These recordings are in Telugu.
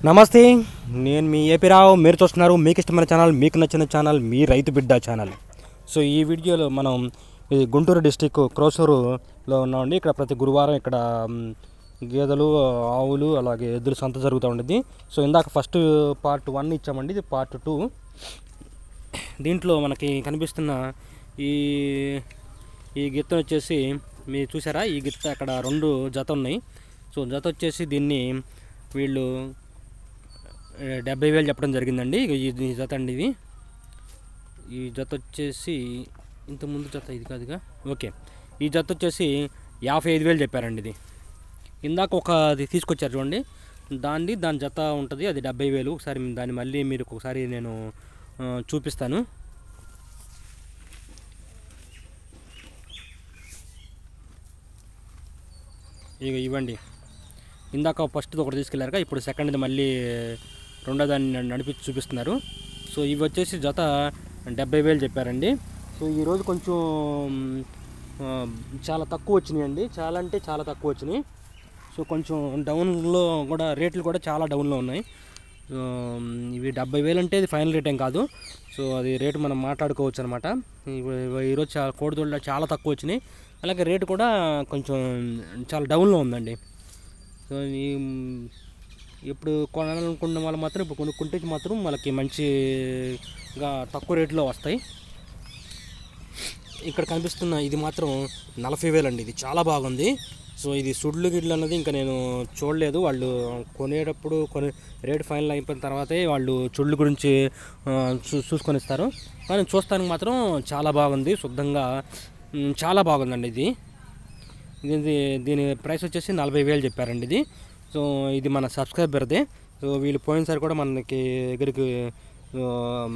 నమస్తే నేను మీ ఏపీ రావు మీరు చూస్తున్నారు మీకు ఇష్టమైన ఛానల్ మీకు నచ్చిన ఛానల్ మీ రైతు బిడ్డ ఛానల్ సో ఈ వీడియోలో మనం ఇది గుంటూరు డిస్టిక్ క్రోసూరులో ఉన్నామండి ఇక్కడ ప్రతి గురువారం ఇక్కడ మ్, గేదెలు ఆవులు అలాగే ఎద్దులు సంత జరుగుతూ ఉండేది సో ఇందాక ఫస్ట్ పార్ట్ వన్ ఇచ్చామండి ఇది పార్ట్ టూ దీంట్లో మనకి కనిపిస్తున్న ఈ ఈ గిత్త వచ్చేసి మీరు చూసారా ఈ గిత్త అక్కడ రెండు జత ఉన్నాయి సో జత వచ్చేసి దీన్ని వీళ్ళు ఏ, డెబ్బై వేలు చెప్పడం జరిగిందండి ఇగో ఈ ఈ జత అండి ఇది ఈ జత వచ్చేసి ఇంత ముందు జత ఇది కాదుగా ఓకే ఈ జత వచ్చేసి యాభై ఐదు వేలు చెప్పారండి ఇది ఇందాక ఒక అది తీసుకొచ్చారు చూడండి దాన్ని దాని జత ఉంటుంది అది డెబ్బై వేలు ఒకసారి దాన్ని మళ్ళీ మీరు ఒకసారి నేను ఆ, చూపిస్తాను ఇక ఇవ్వండి ఇందాక ఫస్ట్ ఒకటి తీసుకెళ్ళారుగా ఇప్పుడు సెకండ్ది మళ్ళీ రెండో దాన్ని నడిపించి చూపిస్తున్నారు సో ఇవి వచ్చేసి జత డెబ్బై వేలు చెప్పారండి సో ఈరోజు కొంచెం ఆ, చాలా తక్కువ వచ్చినాయండి చాలా అంటే చాలా తక్కువ వచ్చినాయి సో కొంచెం డౌన్లో కూడా రేట్లు కూడా చాలా డౌన్లో ఉన్నాయి సో ఇవి డెబ్బై వేలు అంటే ఇది ఫైనల్ రేట్ ఏం కాదు సో అది రేటు మనం మాట్లాడుకోవచ్చు అనమాట ఈరోజు చాలా కోడిదోళ్ళ చాలా తక్కువ వచ్చినాయి అలాగే రేటు కూడా కొంచెం చాలా డౌన్లో ఉందండి సో ఈ ఇప్పుడు కొనాలనుకున్న వాళ్ళు మాత్రం ఇప్పుడు కొనుక్కుంటే మాత్రం మనకి మంచిగా తక్కువ రేట్లో వస్తాయి ఇక్కడ కనిపిస్తున్న ఇది మాత్రం నలభై వేలు అండి ఇది చాలా బాగుంది సో ఇది సుడ్లు గిడ్లు అన్నది ఇంకా నేను చూడలేదు వాళ్ళు కొనేటప్పుడు కొనే రేట్ ఫైనల్ అయిపోయిన తర్వాతే వాళ్ళు చుడ్లు గురించి ఆ, చూ చూసుకొని ఇస్తారు కానీ చూస్తానికి మాత్రం చాలా బాగుంది శుద్ధంగా మ్, చాలా బాగుందండి ఇది ఇది దీని ప్రైస్ వచ్చేసి నలభై వేలు చెప్పారండి ఇది సో ఇది మన సబ్స్క్రైబర్దే సో వీళ్ళు పోయినసారి కూడా మనకి దగ్గరికి ఆ,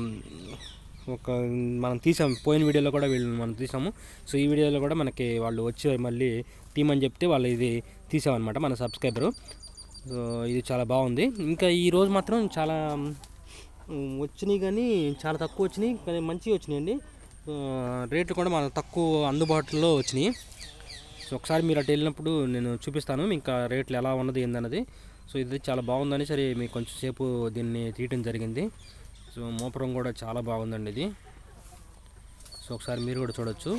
ఒక మనం తీసాం పోయిన వీడియోలో కూడా వీళ్ళు మనం తీసాము సో ఈ వీడియోలో కూడా మనకి వాళ్ళు వచ్చి మళ్ళీ తీమని చెప్తే వాళ్ళు ఇది తీసామన్నమాట మన సబ్స్క్రైబరు సో ఇది చాలా బాగుంది ఇంకా ఈ రోజు మాత్రం చాలా ఉమ్, వచ్చినాయి కానీ చాలా తక్కువ వచ్చినాయి కానీ మంచిగా వచ్చినాయండి ఆ, రేట్లు కూడా మన తక్కువ అందుబాటులో వచ్చినాయి సో ఒకసారి మీరు అటు వెళ్ళినప్పుడు నేను చూపిస్తాను ఇంకా రేట్లు ఎలా ఉన్నది ఏందన్నది సో ఇది చాలా బాగుందని సరే మీకు కొంచెం సేపు దీన్ని తీయటం జరిగింది సో మోపురం కూడా చాలా బాగుందండి ఇది సో ఒకసారి మీరు కూడా చూడొచ్చు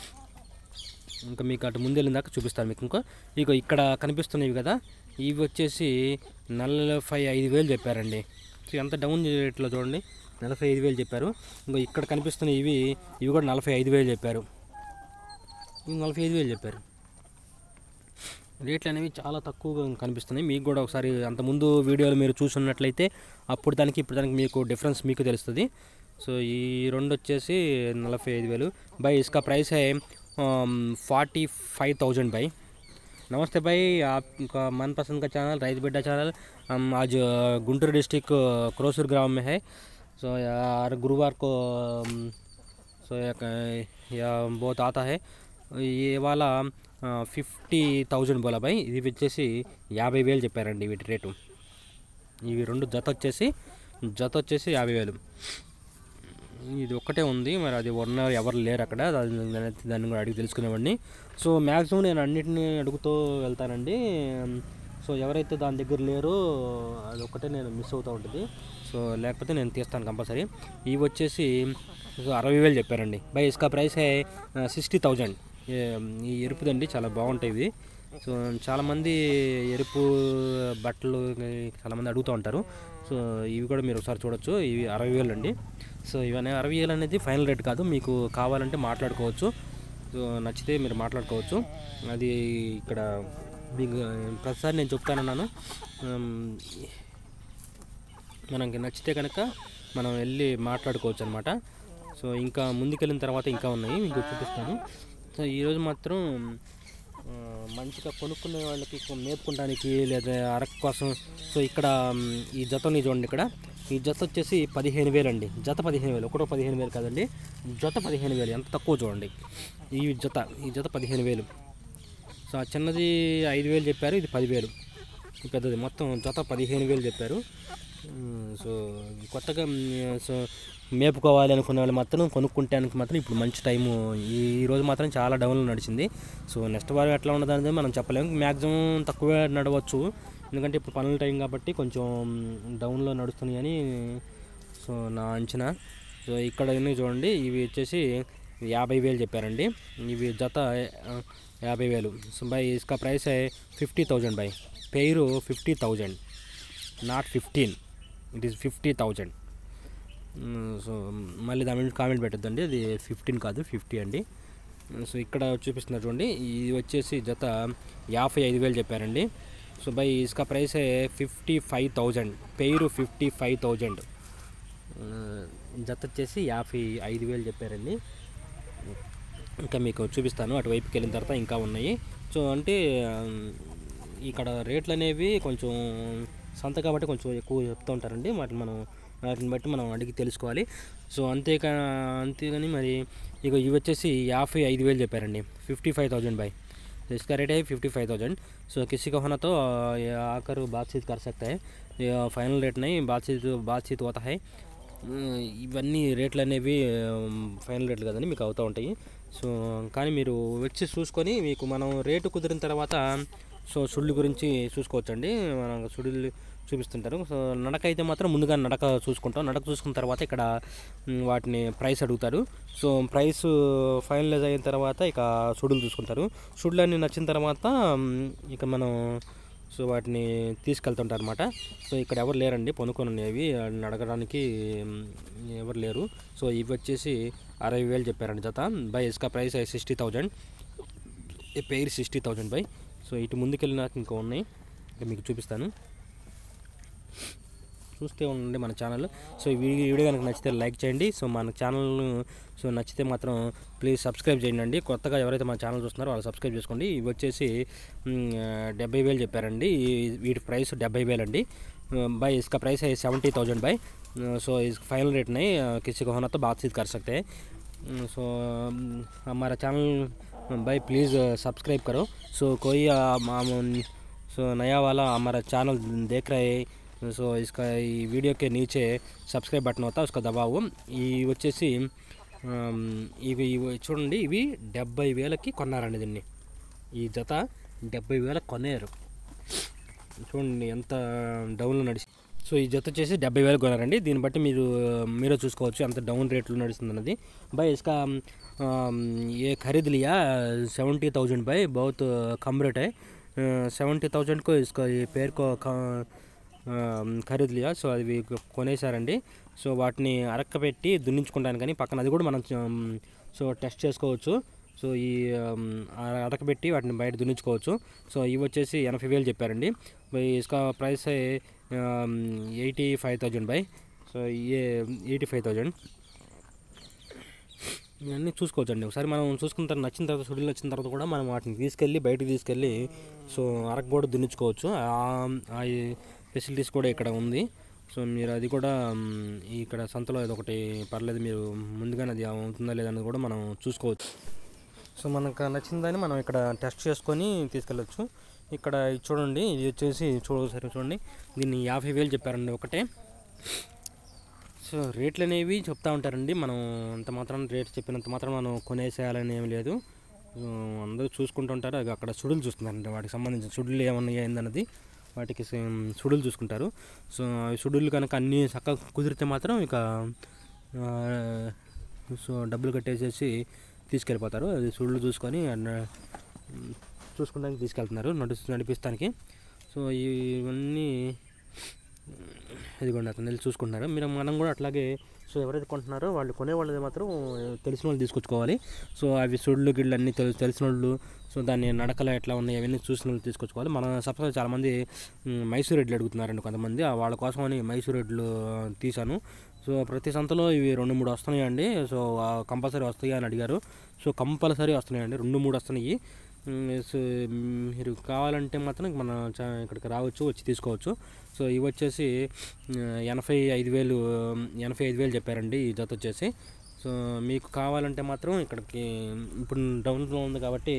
ఇంకా మీకు అటు ముందు వెళ్ళిన దాకా చూపిస్తాను మీకు ఇంకా ఇక ఇక్కడ కనిపిస్తున్నవి కదా ఇవి వచ్చేసి నలభై ఐదు వేలు చెప్పారండి సో ఎంత డౌన్ రేట్లో చూడండి నలభై ఐదు వేలు చెప్పారు ఇంకా ఇక్కడ కనిపిస్తున్న ఇవి ఇవి కూడా నలభై ఐదు వేలు చెప్పారు ఇవి నలభై ఐదు వేలు చెప్పారు రేట్లు అనేవి చాలా తక్కువగా కనిపిస్తున్నాయి మీకు కూడా ఒకసారి అంతకుముందు వీడియోలు మీరు చూసున్నట్లయితే అప్పుడు దానికి ఇప్పుడు దానికి మీకు డిఫరెన్స్ మీకు తెలుస్తుంది సో ఈ రెండు వచ్చేసి నలభై ఐదు వేలు బై ఇసుక ప్రైస్ है फोर्टी फाइव थाउजेंड भाई नमस्ते भाई आपका मनपसंद का चैनल राइस बेड्डा चैनल हम आज अ, गुंटूर डिस्ट्रिक्ट अ, क्रोसुर ग्राम में है सो यार गुरुवार को अम, सो एक या बहुत आता है ये वाला ఫిఫ్టీ థౌజండ్ బోలా బాయ్ ఇది వచ్చేసి యాభై వేలు చెప్పారండి వీటి రేటు ఇవి రెండు జత వచ్చేసి జత వచ్చేసి యాభై వేలు ఇది ఒక్కటే ఉంది మరి అది ఉన్నారు ఎవరు లేరు అక్కడ దాన్ని దాన్ని కూడా అడిగి తెలుసుకునేవాడిని సో మ్యాక్సిమం నేను అన్నిటిని అడుగుతూ వెళ్తానండి సో ఎవరైతే దాని దగ్గర లేరో అది ఒక్కటే నేను మిస్ అవుతూ ఉంటుంది సో లేకపోతే నేను తీస్తాను కంపల్సరీ ఇవి వచ్చేసి సో అరవై వేలు చెప్పారండి బై ఇసుక ప్రైస్ సిక్స్టీ థౌజండ్ ఈ ఎరుపుదండి చాలా బాగుంటాయి ఇవి సో చాలామంది ఎరుపు బట్టలు చాలామంది అడుగుతూ ఉంటారు సో ఇవి కూడా మీరు ఒకసారి చూడొచ్చు ఇవి అరవై వేలు అండి సో ఇవన్నీ అరవై వేలు అనేది ఫైనల్ రేట్ కాదు మీకు కావాలంటే మాట్లాడుకోవచ్చు సో నచ్చితే మీరు మాట్లాడుకోవచ్చు అది ఇక్కడ మీకు ప్రతిసారి నేను చెప్తానన్నాను ఉమ్, మనకి నచ్చితే కనుక మనం వెళ్ళి మాట్లాడుకోవచ్చు అనమాట సో ఇంకా ముందుకెళ్ళిన తర్వాత ఇంకా ఉన్నాయి మీకు చూపిస్తాను సో ఈరోజు మాత్రం ఆ, మంచిగా కొనుక్కునే వాళ్ళకి కొ- మేపుకుంటానికి లేదా అరకు కోసం సో ఇక్కడ మ్, ఈ జతని చూడండి ఇక్కడ ఈ జత వచ్చేసి పదిహేను వేలు అండి జత పదిహేను వేలు ఒకటో పదిహేను వేలు కాదండి జత పదిహేను వేలు ఎంత తక్కువ చూడండి ఈ జత ఈ జత పదిహేను వేలు సో ఆ చిన్నది ఐదు వేలు చెప్పారు ఇది పదివేలు ఈ పెద్దది మొత్తం జత పదిహేను వేలు చెప్పారు ఉమ్, సో కొత్తగా ఉమ్, సో మేపుకోవాలి అనుకునే వాళ్ళు మాత్రం కొనుక్కుంటానికి మాత్రం ఇప్పుడు మంచి టైము ఈ ఈ రోజు మాత్రం చాలా డౌన్లో నడిచింది సో నెక్స్ట్ వారం ఎట్లా ఉన్నదనేది మనం చెప్పలేము మ్యాక్సిమం తక్కువే నడవచ్చు ఎందుకంటే ఇప్పుడు పనుల టైం కాబట్టి కొంచెం డౌన్లో నడుస్తున్నాయి అని సో నా అంచనా సో ఇక్కడ ఉన్నాయి చూడండి ఇవి వచ్చేసి యాభై వేలు చెప్పారండి ఇవి జత ఆ, యాభై వేలు సో బై ఇసుక ప్రైస్ ఫిఫ్టీ థౌజండ్ బై పేరు fifty thousand not fifteen it is fifty thousand so మళ్ళీ దాని మీద కామెంట్ పెట్టద్దండి అది ఫిఫ్టీన్ కాదు ఫిఫ్టీ అండి సో ఇక్కడ చూపిస్తున్నారు చూడండి ఇది వచ్చేసి జత యాభై ఐదు వేలు చెప్పారండి సో బై ఇసుక ప్రైస్ ఫిఫ్టీ ఫైవ్ థౌజండ్ పేరు ఫిఫ్టీ ఫైవ్ థౌజండ్ జత వచ్చేసి యాభై ఐదు వేలు చెప్పారండి ఇంకా మీకు చూపిస్తాను అటువైపుకి వెళ్ళిన తర్వాత ఇంకా ఉన్నాయి సో అంటే ఆ, ఇక్కడ రేట్లు అనేవి కొంచెం సంత కాబట్టి కొంచెం ఎక్కువ చెప్తూ ఉంటారండి వాటిని మనం వాటిని బట్టి మనం అడిగి తెలుసుకోవాలి సో అంతేకా అంతేగాని మరి ఇక ఇవి వచ్చేసి యాభై ఐదు వేలు చెప్పారండి ఫిఫ్టీ ఫైవ్ థౌజండ్ బై इसका रेट है फिफ्टी फाइव थाउजेंड सो किसी का होना तो आ, ये आकर बातचीत कर सकता है ये फाइनल रेट नहीं बातचीत बातचीत होता है ఉమ్, ఇవన్నీ రేట్లు అనేవి ఫైనల్ రేట్లు కదండి మీకు అవుతూ ఉంటాయి సో కానీ మీరు వచ్చి చూసుకొని మీకు మనం రేటు కుదిరిన తర్వాత సో సుళ్ళు గురించి చూసుకోవచ్చండి మనం సుడులు చూపిస్తుంటారు సో నడక అయితే మాత్రం ముందుగా నడక చూసుకుంటాం నడక చూసుకున్న తర్వాత ఇక్కడ ఉమ్, వాటిని ప్రైస్ అడుగుతారు సో ప్రైస్ ఫైనలైజ్ అయిన తర్వాత ఇక సుడులు చూసుకుంటారు సుడులు అన్నీ నచ్చిన తర్వాత ఉమ్, ఇక మనం సో వాటిని తీసుకెళ్తుంటారు అనమాట సో ఇక్కడ ఎవరు లేరండి పొనుకొని ఉండేవి అడగడానికి మ్, ఎవరు లేరు సో ఇవి వచ్చేసి అరవై వేలు చెప్పారండి జత బై ఇసుక ప్రైస్ సిక్స్టీ థౌజండ్ ఈ పేరు సిక్స్టీ థౌజండ్ బై సో ఇటు ముందుకెళ్ళినాక ఇంకా ఉన్నాయి ఇంకా మీకు చూపిస్తాను చూస్తే ఉండండి మన ఛానల్ సో ఈ వీడియో వీడియో కనుక నచ్చితే లైక్ చేయండి సో మన ఛానల్ సో నచ్చితే మాత్రం ప్లీజ్ సబ్స్క్రైబ్ చేయండి అండి కొత్తగా ఎవరైతే మన ఛానల్ చూస్తున్నారో వాళ్ళు సబ్స్క్రైబ్ చేసుకోండి ఇవి వచ్చేసి మ్, డెబ్బై వేలు చెప్పారండి ఈ- వీటి ప్రైస్ డెబ్బై వేలు అండి बाई इसका प्राइस है सेवेंटी थाउजेंड बाई सो इस फाइनल रेट नहीं अ, किसी को होना तो बातचीत कर सकते हैं सो हमारा चैनल भाई प्लीज़ सब्सक्राइब करो सो कोई अ, माम- सो नया वाला हमारा चैनल देख रहे हैं సో इसका ఈ వీడియో के नीचे సబ్స్క్రైబ్ బటన్ అవుతా उसका దబావు ఈ వచ్చేసి ఆమ్, ఇవి ఇవి చూడండి ఇవి డెబ్బై వేలకి కొన్నారండి దీన్ని ఈ జత డెబ్బై వేలకు కొన్నారు చూడండి ఎంత డౌన్లో నడిచి సో ఈ జత వచ్చేసి డెబ్బై వేలు కొనారండి దీన్ని బట్టి మీరు మీరే చూసుకోవచ్చు ఎంత డౌన్ రేట్లో నడుస్తుంది అన్నది भाई इसका अम, ये खरीद लिया सेवेंटी थाउजेंड भाई बहुत कम रेट है సెవెంటీ థౌజండ్కు इसका ये पेड़ को ख- అమ్, ఖరీదు లియా సో అవి కొనేసారండి సో వాటిని అరక్కపెట్టి దున్నించుకుంటాను కానీ పక్కన అది కూడా మనం అమ్, సో టెస్ట్ చేసుకోవచ్చు సో ఈ అమ్, అర- అరకబెట్టి వాటిని బయట దున్నించుకోవచ్చు సో ఇవి వచ్చేసి ఎనభై వేలు చెప్పారండి బై ఇసుక ప్రైస్ ఎయిటీ ఫైవ్ థౌజండ్ బై సో ఏ ఎయిటీ ఫైవ్ థౌజండ్ ఇవన్నీ చూసుకోవచ్చండి ఒకసారి మనం చూసుకున్న తర్వాత నచ్చిన తర్వాత సుడిలు నచ్చిన తర్వాత కూడా మనం వాటిని తీసుకెళ్ళి బయటికి తీసుకెళ్ళి సో అరకు కూడా దున్నించుకోవచ్చు ఆ- ఆ ఫెసిలిటీస్ కూడా ఇక్కడ ఉంది సో మీరు అది కూడా మ్, ఇక్కడ సంతలో ఇది ఒకటి పర్లేదు మీరు ముందుగానే అది అవుతుందా లేదా అనేది కూడా మనం చూసుకోవచ్చు సో మనకు నచ్చిందని మనం ఇక్కడ టెస్ట్ చేసుకొని తీసుకెళ్ళచ్చు ఇక్కడ ఇది చూడండి ఇది వచ్చేసి చూడసరి చూడండి దీన్ని యాభై వేలు చెప్పారండి ఒకటే సో రేట్లు అనేవి చెప్తా ఉంటారండి మనం అంత మాత్రం రేట్ చెప్పినంత మాత్రం మనం కొనేసేయాలని ఏం లేదు సో అందరూ చూసుకుంటూ ఉంటారు అది అక్కడ సుడులు చూస్తున్నారండి వాటికి సంబంధించిన సుడులు ఏమన్నా ఏందన్నది వాటికి సే- సుడులు చూసుకుంటారు సో అవి సుడులు కనుక అన్నీ చక్కగా కుదిరితే మాత్రం ఇక ఆ, సో డబ్బులు కట్టేసేసి తీసుకెళ్ళిపోతారు అది సుడులు చూసుకొని అన్న- చూసుకోవడానికి తీసుకెళ్తున్నారు నడు నడిపిస్తానికి సో ఇవన్నీ ఇదిగోండి అతను వెళ్ళి చూసుకుంటున్నారు మీరు మనం కూడా అట్లాగే సో ఎవరైతే కొంటున్నారో వాళ్ళు కొనే వాళ్ళది మాత్రం తెలిసిన వాళ్ళు తీసుకొచ్చుకోవాలి సో అవి సుళ్ళు గిళ్ళు అన్నీ తెలి తెలిసిన వాళ్ళు సో దాన్ని నడకలు ఎట్లా ఉన్నాయి అవన్నీ చూసిన వాళ్ళు తీసుకొచ్చుకోవాలి మన సబ్స్క్రైబ్ చాలామంది మ్, మైసూర్ ఎడ్లు అడుగుతున్నారండి కొంతమంది ఆ వాళ్ళ కోసం అని మైసూర్ ఎడ్లు తీశాను సో ప్రతి సంతలో ఇవి రెండు మూడు వస్తున్నాయండి సో కంపల్సరీ వస్తాయి అని అడిగారు సో కంపల్సరీ వస్తున్నాయండి రెండు మూడు వస్తున్నాయి మ్, సో మీరు కావాలంటే మాత్రం మన చా- ఇక్కడికి రావచ్చు వచ్చి తీసుకోవచ్చు సో ఇవి వచ్చేసి ఆ, ఎనభై ఐదు వేలు ఎనభై ఐదు వేలు చెప్పారండి ఈ జత వచ్చేసి సో మీకు కావాలంటే మాత్రం ఇక్కడికి ఇప్పుడు డౌన్లో ఉంది కాబట్టి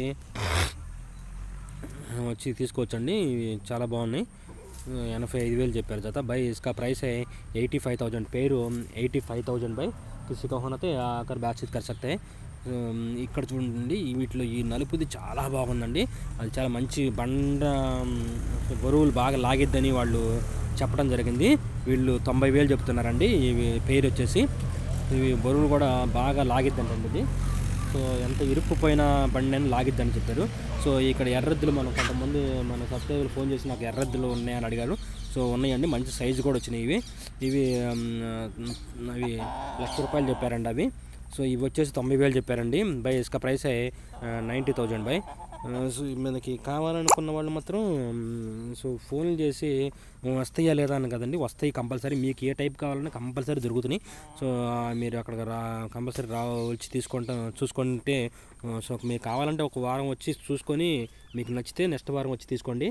వచ్చి తీసుకోవచ్చండి ఇవి చాలా బాగున్నాయి ఎనభై ఐదు వేలు చెప్పారు జత బై इसका प्राइस है एटी फाइव थाउजेंड पेरू एटी फाइव थाउजेंड बाई किसी का होना तो आकर बातचीत कर सकते हैं ఉమ్, ఇక్కడ చూడండి ఈ వీటిలో ఈ నలుపుది చాలా బాగుందండి అది చాలా మంచి బండ ఉమ్, బరువులు బాగా లాగిద్దని వాళ్ళు చెప్పడం జరిగింది వీళ్ళు తొంభై వేలు చెప్తున్నారండి ఇవి పేరు వచ్చేసి ఇవి బరువులు కూడా బాగా లాగిద్దంటండి ఇది సో ఎంత ఇరుక్కుపోయిన బండి అని లాగిద్దని చెప్పారు సో ఇక్కడ ఎర్రద్దులు మనం కొంతమంది మన సబ్స్క్రైబర్లు ఫోన్ చేసి నాకు ఎర్రద్దులు ఉన్నాయని అడిగారు సో ఉన్నాయండి మంచి సైజు కూడా వచ్చినాయి ఇవి ఇవి ఉమ్, అవి లక్ష రూపాయలు చెప్పారండి అవి సో ఇవి వచ్చేసి తొంభై వేలు చెప్పారండి బై ఇసుక ప్రైస్ నైంటీ థౌజండ్ బై ఆ, సో మనకి కావాలనుకున్న వాళ్ళు మాత్రం మ్, సో ఫోన్ చేసి వస్తాయా లేదా అని కదండి వస్తాయి కంపల్సరీ మీకు ఏ టైప్ కావాలన్నా కంపల్సరీ దొరుకుతున్నాయి సో ఆ, మీరు అక్కడ రా కంపల్సరీ రా వచ్చి తీసుకుంటా చూసుకుంటే ఆ, సో మీకు కావాలంటే ఒక వారం వచ్చి చూసుకొని మీకు నచ్చితే నెక్స్ట్ వారం వచ్చి తీసుకోండి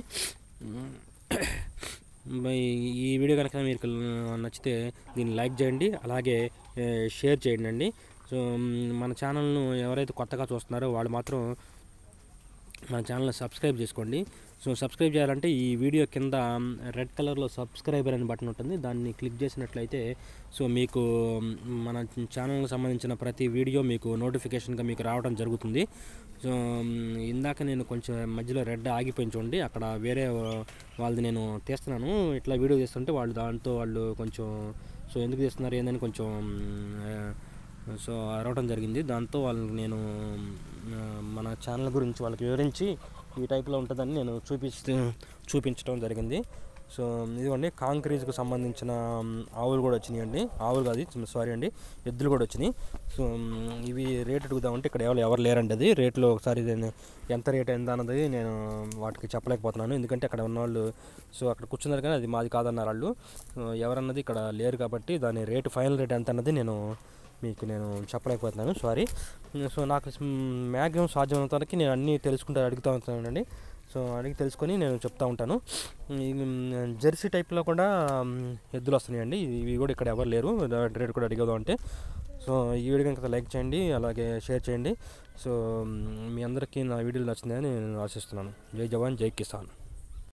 మరి ఈ వీడియో కనుక మీకు నచ్చితే దీన్ని లైక్ చేయండి అలాగే ఏ, షేర్ చేయండి అండి సో మ్, మన ఛానల్ను ఎవరైతే కొత్తగా చూస్తున్నారో వాళ్ళు మాత్రం మన ఛానల్ని సబ్స్క్రైబ్ చేసుకోండి సో సబ్స్క్రైబ్ చేయాలంటే ఈ వీడియో కింద రెడ్ కలర్లో సబ్స్క్రైబర్ అని బటన్ ఉంటుంది దాన్ని క్లిక్ చేసినట్లయితే సో మీకు మ్, మన ఛానల్కి సంబంధించిన ప్రతి వీడియో మీకు నోటిఫికేషన్గా మీకు రావడం జరుగుతుంది సో మ్, ఇందాక నేను కొంచెం మధ్యలో రెడ్ ఆగిపోయింది చూడండి అక్కడ వేరే వాళ్ళది నేను తీస్తున్నాను ఇట్లా వీడియో తీస్తుంటే వాళ్ళు దాంతో వాళ్ళు కొంచెం సో ఎందుకు తీస్తున్నారు ఏందని కొంచెం మ్, సో అరవడం జరిగింది దాంతో వాళ్ళకి నేను ఆ, మన ఛానల్ గురించి వాళ్ళకి వివరించి ఈ టైప్లో ఉంటుందని నేను చూపిస్తూ చూపించడం జరిగింది సో ఇదిగోండి కాంక్రీజ్కి సంబంధించిన మ్, ఆవులు కూడా వచ్చినాయండి ఆవులు కాదు సారీ అండి ఎద్దులు కూడా వచ్చినాయి సో మ్, ఇవి రేట్ అడుగుదామంటే ఇక్కడ ఎవరు ఎవరు లేరండి అది రేట్లో ఒకసారి నేను ఎంత రేట్ ఎంత అన్నది నేను వాటికి చెప్పలేకపోతున్నాను ఎందుకంటే అక్కడ ఉన్నవాళ్ళు సో అక్కడ కూర్చున్నారు కానీ అది మాది కాదన్నారు వాళ్ళు సో ఎవరన్నది ఇక్కడ లేరు కాబట్టి దాని రేటు ఫైనల్ రేట్ ఎంత అన్నది నేను మీకు నేను చెప్పలేకపోతున్నాను సారీ సో నాకు మ్యాక్సిమం సాధ్యమైనంత వరకు నేను అన్నీ తెలుసుకుంటూ అడుగుతూ ఉంటానండి సో అడిగి తెలుసుకొని నేను చెప్తా ఉంటాను ఈ, మ్, జెర్సీ టైప్లో కూడా మ్, ఎద్దులు వస్తున్నాయండి ఇవి కూడా ఇక్కడ ఎవరు లేరు రేట్ కూడా అడిగేదాం అంటే సో ఈ వీడియో కనుక లైక్ చేయండి అలాగే షేర్ చేయండి సో మ్, మీ అందరికీ నా వీడియోలు నచ్చిందని నేను ఆశిస్తున్నాను జై జవాన్ జై కిసాన్